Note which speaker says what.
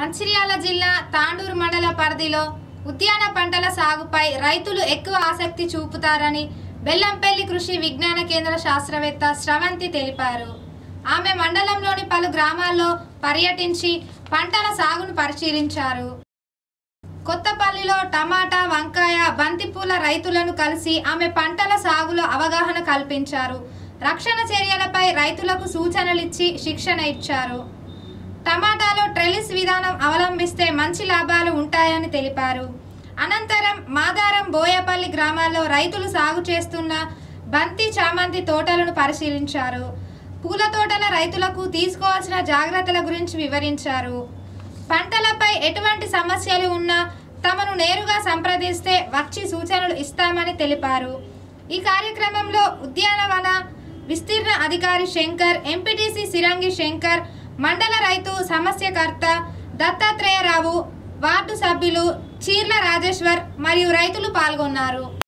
Speaker 1: మంచిర్యాల జిల్లా తాండూరు మండల పరిధిలో ఉద్యాన పంటల సాగుపై రైతులు ఎక్కువ ఆసక్తి చూపుతారని బెల్లంపల్లి కృషి విజ్ఞాన కేంద్ర శాస్త్రవేత్త స్రవంతి తెలిపారు ఆమె మండలంలోని పలు గ్రామాల్లో పర్యటించి పంటల సాగును పరిశీలించారు కొత్తపల్లిలో టమాటా వంకాయ బంతిపూల రైతులను కలిసి ఆమె పంటల సాగులో అవగాహన కల్పించారు రక్షణ చర్యలపై రైతులకు సూచనలిచ్చి శిక్షణ ఇచ్చారు టమాటాలో ట్రెలిస్ విధానం అవలంబిస్తే మంచి లాభాలు ఉంటాయని తెలిపారు అనంతరం మాదారం బోయపల్లి గ్రామాల్లో రైతులు సాగు చేస్తున్న బంతి చామంతి తోటలను పరిశీలించారు పూల తోటల రైతులకు తీసుకోవాల్సిన జాగ్రత్తల గురించి వివరించారు పంటలపై ఎటువంటి సమస్యలు ఉన్నా తమను నేరుగా సంప్రదిస్తే వచ్చి సూచనలు ఇస్తామని తెలిపారు ఈ కార్యక్రమంలో ఉద్యానవన విస్తీర్ణ అధికారి శంకర్ ఎంపీటీసీ సిరంగి శంకర్ మండల రైతు సమస్యకర్త దత్తాత్రేయరావు వార్డు సభ్యులు చీర్ల రాజేశ్వర్ మరియు రైతులు పాల్గొన్నారు